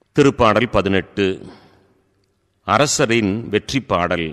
திருப்பாடல் பதினெட்டு அரசரின் வெற்றி பாடல்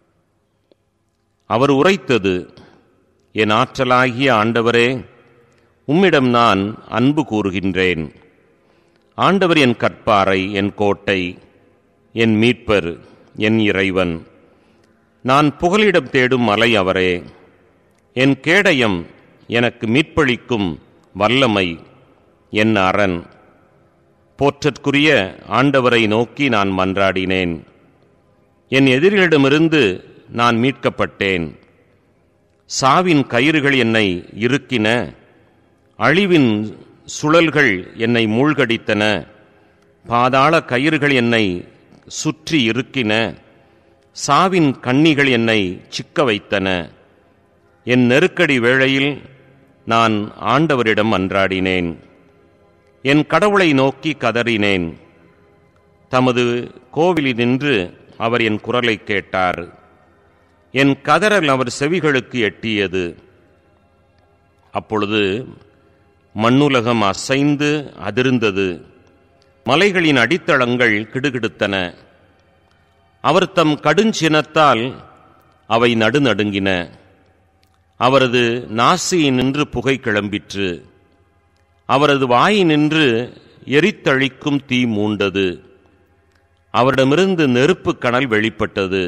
அவர் உரைத்தது என் ஆற்றலாகிய ஆண்டவரே உம்மிடம் நான் அன்பு கூறுகின்றேன் ஆண்டவர் என் கற்பாரை என் கோட்டை என் மீட்பர் என் இறைவன் நான் புகலிடம் தேடும் மலை அவரே என் கேடயம் எனக்கு மீட்பளிக்கும் வல்லமை என் அரண் போற்றற்குரிய ஆண்டவரை நோக்கி நான் மன்றாடினேன் என் எதிரிகளிடமிருந்து நான் மீட்கப்பட்டேன் சாவின் கயிறுகள் என்னை இறுக்கின அழிவின் சுழல்கள் என்னை மூழ்கடித்தன பாதாள கயிறுகள் என்னை சுற்றி இறுக்கின சாவின் கண்ணிகள் என்னை சிக்க வைத்தன என் நெருக்கடி வேளையில் நான் ஆண்டவரிடம் அன்றாடினேன் என் கடவுளை நோக்கி கதறினேன் தமது கோவிலினின்று அவர் என் குரலை கேட்டார் என் கதறல் அவர் செவிகளுக்கு எட்டியது அப்பொழுது மண்ணுலகம் அசைந்து அதிர்ந்தது மலைகளின் அடித்தளங்கள் கிடுகிடுத்தன அவர் தம் கடுஞ்சினத்தால் அவை நடுநடுங்கின அவரது நாசியினின்று புகை கிளம்பிற்று அவரது வாயினின்று எரித்தழிக்கும் தீ மூண்டது அவரிடமிருந்து நெருப்பு கனல் வெளிப்பட்டது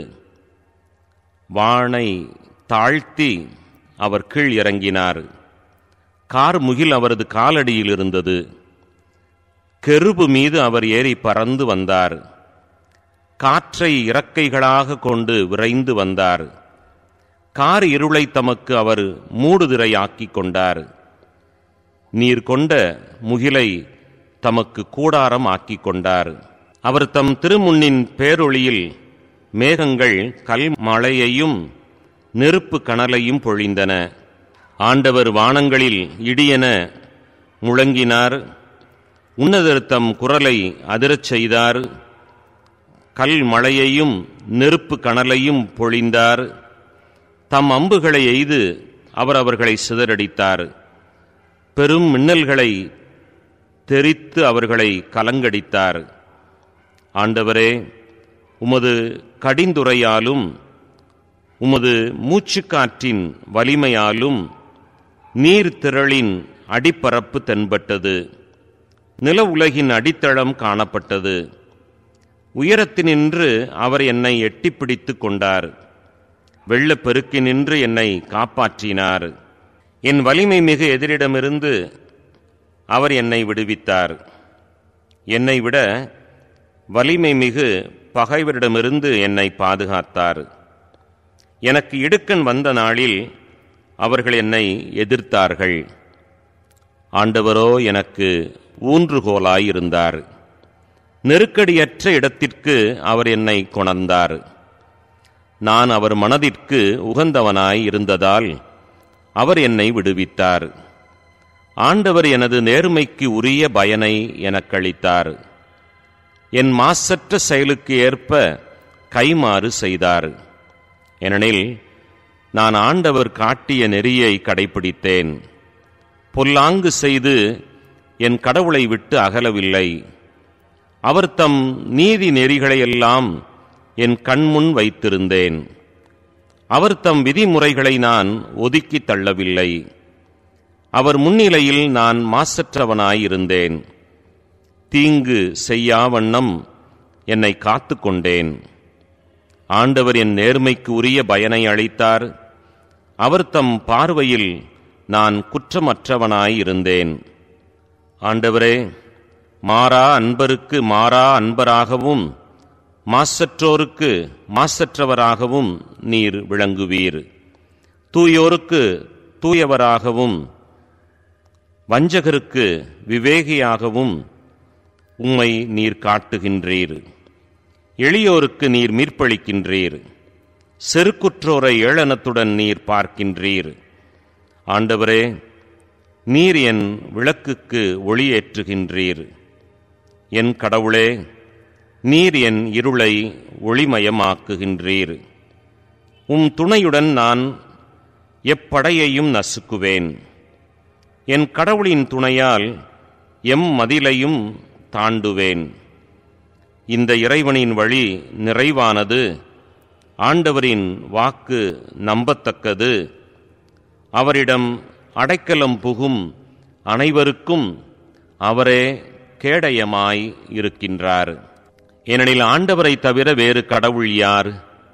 வானை தாழ்த்தி அவர் கீழ் இறங்கினார் கார் முகில் அவரது காலடியில் இருந்தது கெருபு மீது அவர் ஏறி பறந்து வந்தார் காற்றை இறக்கைகளாக கொண்டு விரைந்து வந்தார் கார் இருளை தமக்கு அவர் மூடுதிரையாக்கிக் கொண்டார் நீர் கொண்ட முகிலை தமக்கு கூடாரம் ஆக்கிக் கொண்டார் அவர் தம் திருமுன்னின் பேரொளியில் மேகங்கள் கல் மழையையும் நெருப்பு கனலையும் பொழிந்தன ஆண்டவர் வானங்களில் இடியென முழங்கினார் உன்னதர் தம் குரலை அதிரச் செய்தார் கல் மழையையும் நெருப்பு கனலையும் பொழிந்தார் தம் அம்புகளை எய்து அவர் அவர்களை சிதறடித்தார் பெரும் மின்னல்களை தெரித்து அவர்களை கலங்கடித்தார் ஆண்டவரே உமது கடிந்துரையாலும் உமது மூச்சுக்காற்றின் வலிமையாலும் நீர் திரளின் அடிப்பரப்பு தென்பட்டது நில உலகின் அடித்தளம் காணப்பட்டது உயரத்தினின்று அவர் என்னை எட்டிப்பிடித்துக் கொண்டார் வெள்ளப்பெருக்கினின்று என்னை காப்பாற்றினார் என் வலிமை மிகு எதிரிடமிருந்து அவர் என்னை விடுவித்தார் என்னை விட வலிமை மிகு பகைவரிடமிருந்து என்னை பாதுகாத்தார் எனக்கு இடுக்கண் வந்த நாளில் அவர்கள் என்னை எதிர்த்தார்கள் ஆண்டவரோ எனக்கு ஊன்றுகோலாயிருந்தார் நெருக்கடியற்ற இடத்திற்கு அவர் என்னை கொணர்ந்தார் நான் அவர் மனதிற்கு உகந்தவனாய் இருந்ததால் அவர் என்னை விடுவித்தார் ஆண்டவர் எனது நேர்மைக்கு உரிய பயனை எனக்களித்தார் என் மாசற்ற செயலுக்கு ஏற்ப கைமாறு செய்தார் ஏனெனில் நான் ஆண்டவர் காட்டிய நெறியை கடைபிடித்தேன் பொல்லாங்கு செய்து என் கடவுளை விட்டு அகலவில்லை அவர் தம் நீதி நெறிகளையெல்லாம் என் கண்முன் வைத்திருந்தேன் அவர் தம் விதிமுறைகளை நான் ஒதுக்கித் தள்ளவில்லை அவர் முன்னிலையில் நான் மாசற்றவனாயிருந்தேன் தீங்கு செய்யாவண்ணம் என்னை காத்து கொண்டேன் ஆண்டவர் என் நேர்மைக்கு உரிய பயனை அளித்தார் அவர் தம் பார்வையில் நான் குற்றமற்றவனாயிருந்தேன் ஆண்டவரே மாறா அன்பருக்கு மாறா அன்பராகவும் மாசற்றோருக்கு மாசற்றவராகவும் நீர் விளங்குவீர் தூயோருக்கு தூயவராகவும் வஞ்சகருக்கு விவேகியாகவும் உம்மை நீர் காட்டுகின்றீர் எளியோருக்கு நீர் மீட்பளிக்கின்றீர் செருக்குற்றோரை ஏளனத்துடன் நீர் பார்க்கின்றீர் ஆண்டவரே நீர் என் விளக்குக்கு ஒளியேற்றுகின்றீர் என் கடவுளே நீர் என் இருளை ஒளிமயமாக்குகின்றீர் உம் துணையுடன் நான் எப்படையையும் நசுக்குவேன் என் கடவுளின் துணையால் எம் மதிலையும் தாண்டுவேன் இந்த இறைவனின் வழி நிறைவானது ஆண்டவரின் வாக்கு நம்பத்தக்கது அவரிடம் அடைக்கலம் புகும் அனைவருக்கும் அவரே கேடயமாய் இருக்கின்றார் ஏனெனில் ஆண்டவரை தவிர வேறு கடவுள் யார்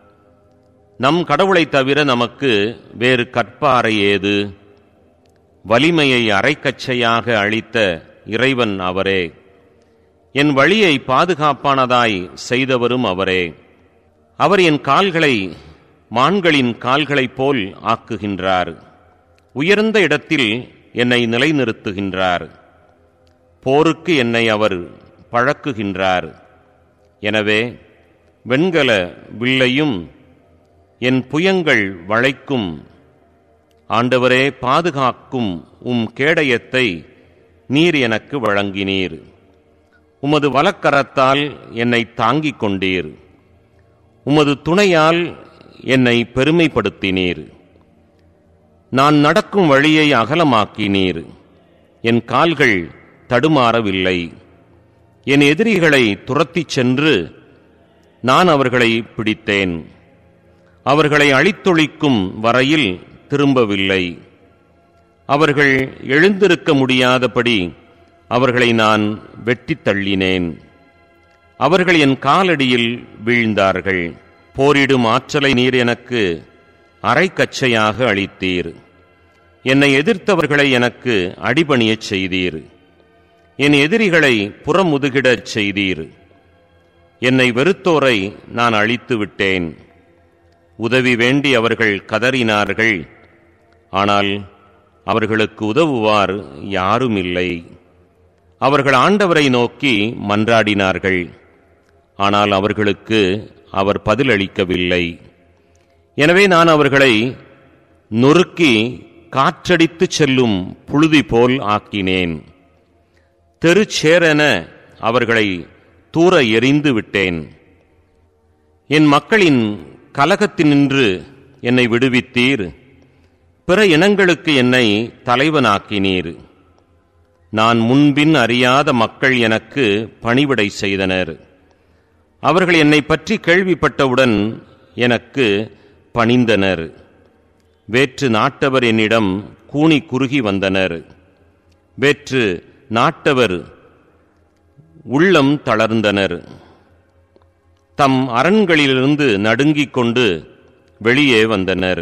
நம் கடவுளை தவிர நமக்கு வேறு கற்பாறை ஏது வலிமையை அரைக்கச்சையாக அளித்த இறைவன் அவரே என் வழியை பாதுகாப்பானதாய் செய்தவரும் அவரே அவர் என் கால்களை மான்களின் கால்களைப் போல் ஆக்குகின்றார் உயர்ந்த இடத்தில் என்னை நிலைநிறுத்துகின்றார் போருக்கு என்னை அவர் பழக்குகின்றார் எனவே வெண்கல வில்லையும் என் புயங்கள் வளைக்கும் ஆண்டவரே பாதுகாக்கும் உம் கேடயத்தை நீர் எனக்கு வழங்கினீர் உமது வலக்கரத்தால் என்னை தாங்கிக் கொண்டீர் உமது துணையால் என்னை பெருமைப்படுத்தினீர் நான் நடக்கும் வழியை அகலமாக்கினீர் என் கால்கள் தடுமாறவில்லை என் எதிரிகளை துரத்திச் சென்று நான் அவர்களை பிடித்தேன் அவர்களை அழித்தொழிக்கும் வரையில் திரும்பவில்லை அவர்கள் எழுந்திருக்க முடியாதபடி அவர்களை நான் வெட்டித் தள்ளினேன் அவர்கள் என் காலடியில் வீழ்ந்தார்கள் போரிடும் ஆற்றலை நீர் எனக்கு அரைக்கச்சையாக அளித்தீர் என்னை எதிர்த்தவர்களை எனக்கு அடிபணியச் செய்தீர் என் எதிரிகளை புறமுதுகிடச் செய்தீர் என்னை வெறுத்தோரை நான் அழித்து விட்டேன் உதவி வேண்டி அவர்கள் கதறினார்கள் ஆனால் அவர்களுக்கு உதவுவார் யாரும் இல்லை அவர்கள் ஆண்டவரை நோக்கி மன்றாடினார்கள் ஆனால் அவர்களுக்கு அவர் பதிலளிக்கவில்லை எனவே நான் அவர்களை நொறுக்கி காற்றடித்துச் செல்லும் புழுதி போல் ஆக்கினேன் தெருச்சேரென அவர்களை தூர எறிந்து விட்டேன் என் மக்களின் கலகத்தினின்று என்னை விடுவித்தீர் பிற இனங்களுக்கு என்னை தலைவனாக்கினீர் நான் முன்பின் அறியாத மக்கள் எனக்கு பணிவிடை செய்தனர் அவர்கள் என்னை பற்றி கேள்விப்பட்டவுடன் எனக்கு பணிந்தனர் வேற்று நாட்டவர் என்னிடம் கூனி குறுகி வந்தனர் வேற்று நாட்டவர் உள்ளம் தளர்ந்தனர் தம் அரண்களிலிருந்து நடுங்கிக் கொண்டு வெளியே வந்தனர்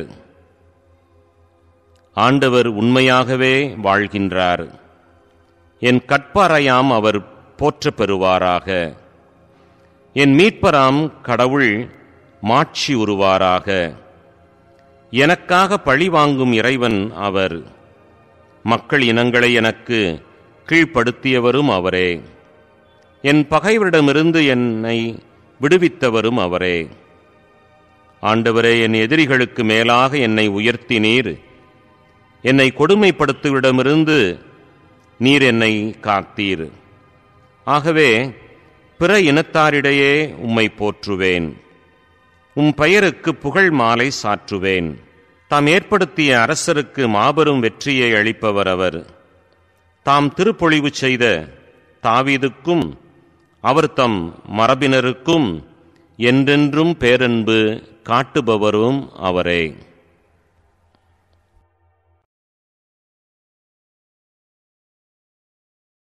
ஆண்டவர் உண்மையாகவே வாழ்கின்றார் என் கட்பாரையாம் அவர் போற்றப் பெறுவாராக என் மீட்பராம் கடவுள் மாட்சி உருவாராக எனக்காக பழிவாங்கும் இறைவன் அவர் மக்கள் இனங்களை எனக்கு கீழ்ப்படுத்தியவரும் அவரே என் பகைவரிடமிருந்து என்னை விடுவித்தவரும் அவரே ஆண்டவரே என் எதிரிகளுக்கு மேலாக என்னை உயர்த்தினீர் என்னை கொடுமைப்படுத்துவிடமிருந்து நீர் என்னை காத்தீர் ஆகவே பிற இனத்தாரிடையே உம்மை போற்றுவேன் உம் பெயருக்கு புகழ் மாலை சாற்றுவேன் தாம் ஏற்படுத்திய அரசருக்கு மாபெரும் வெற்றியை அளிப்பவர் அவர் தாம் திருப்பொழிவு செய்த தாவீதுக்கும் அவர் தம் மரபினருக்கும் என்றென்றும் பேரன்பு காட்டுபவரும் அவரே